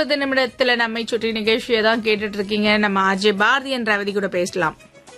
ஐம்பது நிமிடத்துல நம்மை சுற்றி நிகழ்ச்சியை தான் கேட்டுட்டு இருக்கீங்க நம்ம அஜய் பாரதியன் ரவதி கூட பேசலாம்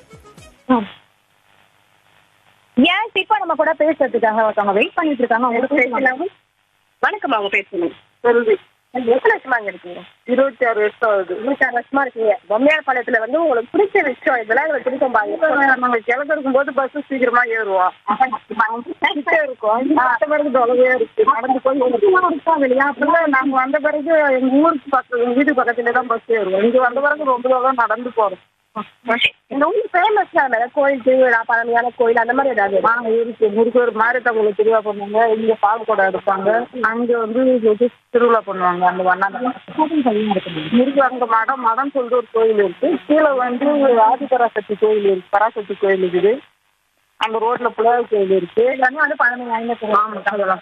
ஏன் இப்ப நம்ம கூட பேசுறதுக்காக ஒருத்தவங்க வெயிட் பண்ணிட்டு இருக்காங்க அவங்க பேசலாம் வணக்கம் அவங்க பேசணும் சொல்லுது எத்தனை வருஷமா இங்க இருக்கீங்க இருபத்தி ஆறு வருஷம் ஆகுது இருபத்தி ஆறு வருஷமா இருக்கீங்க பொம்மையார் பாளையத்துல வந்து உங்களுக்கு பிடிச்ச விஷயம் இதெல்லாம் எனக்கு பிடிக்கும் பாருங்க நம்ம கிழக்கு இருக்கும்போது பஸ் சீக்கிரமா ஏறுவோம் கிட்ட இருக்கும் மத்த பிறகு தொலைவே இருக்கு நடந்து போய் இருக்காங்க இல்லையா அப்படிலாம் நாங்க வந்த பிறகு எங்க ஊருக்கு பக்கம் எங்க வீட்டு பக்கத்துல தான் பஸ் ஏறுவோம் இங்க வந்த பிறகு ரொம்ப தூரம் நடந்து போறோம் இந்த ஊர் ஃபேமஸ் கோயில் திருவிழா பழமையான கோயில் அந்த மாதிரி ஏதாவது ஆ இருக்கு முருகர் மாரியத்தவங்களை திருவிழா பண்ணுவாங்க இங்க பால்கொடை எடுப்பாங்க அங்க வந்து இது திருவிழா பண்ணுவாங்க அந்த வண்ணாங்க முருகர் அங்க மடம் மடம் சொல்லிட்டு ஒரு கோயில் இருக்கு கீழே வந்து ஆதிபராசக்தி கோயில் இருக்கு பராசக்தி கோயில் இருக்குது அந்த ரோட்ல புலவர் கோயில் இருக்கு எல்லாமே வந்து பழமையான ஆமா, அதெல்லாம்.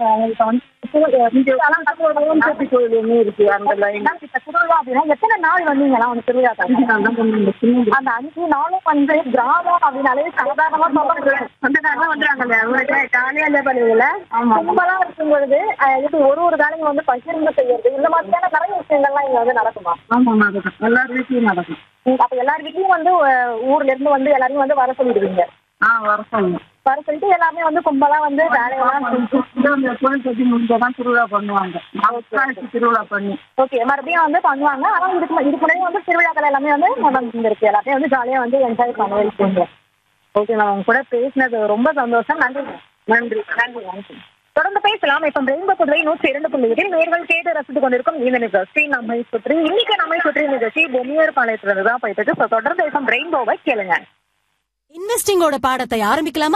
ஆதி கோயில் ஒண்ணு இருக்கு அந்த லைன் திருவிழா அப்படின்னா எத்தனை நாள் வந்தீங்களா உங்க திருவிழா அந்த அஞ்சு நாளும் வந்து கிராமம் அப்படின்னாலே சாதாரணமா சொல்ல முடியாது சொந்தக்காரங்க வந்துடுறாங்க உங்களுக்கு ஜாலியா என்ஜாய் பண்ணுவீங்கல்ல கும்பலா இருக்கும் பொழுது அஹ், இது ஒரு ஒரு வேலையும் வந்து பகிர்ந்து செய்யறது இந்த மாதிரியான நிறைய விஷயங்கள்லாம் இங்க வந்து நடக்குமா ஆமா நடக்கும் எல்லார் வீட்லயும் நடக்கும் அப்ப எல்லார் வீட்லயும் வந்து அஹ், ஊர்ல இருந்து வந்து எல்லாரையும் வந்து வர சொல்லிடுவீங்க ஆ வர சொல்லுங்க வர சொல்லிட்டு எல்லாமே வந்து கும்பலா வந்து வேலையெல்லாம் செஞ்சு இந்த கோயில் கட்டி முடிஞ்சாதான் திருவிழா பண்ணுவாங்க நாளைக்கு திருவிழா பண்ணி ஓகே மறுபடியும் வந்து பண்ணுவாங்க ஆனா இதுக்கு மு- இதுக்கு முன்னாடி வந்து திருவிழாக்கள் எல்லாமே வந்து நடந்துருக்கு எல்லாத்தையும் வந்து ஜாலியா வந்து என்ஜாய் பண்ண வைப்பீங்க ஓகே நான் உங்க கூட பேசினது ரொம்ப சந்தோஷம் நன்றி நன்றி நன்றி நன்றி தொடர்ந்து பேசலாம் இப்ப ரெயின்போ புதுவை நூற்றி இரண்டு புள்ளி எட்டில் நேர்கள் கேட்டு ரசித்துக் கொண்டிருக்கும் இந்த நிகழ்ச்சி நம்மை சுற்றி இன்னைக்கு நம்மை சுற்றி நிகழ்ச்சி பொம்மியர் பாளையத்துல இருந்து தான் போயிட்டு இருக்கு So, தொடர்ந்து பேசும் ரெயின்போவை கேளுங்க இன்வெஸ்டிங்கோட பாடத்தை ஆரம்பிக்கலாமா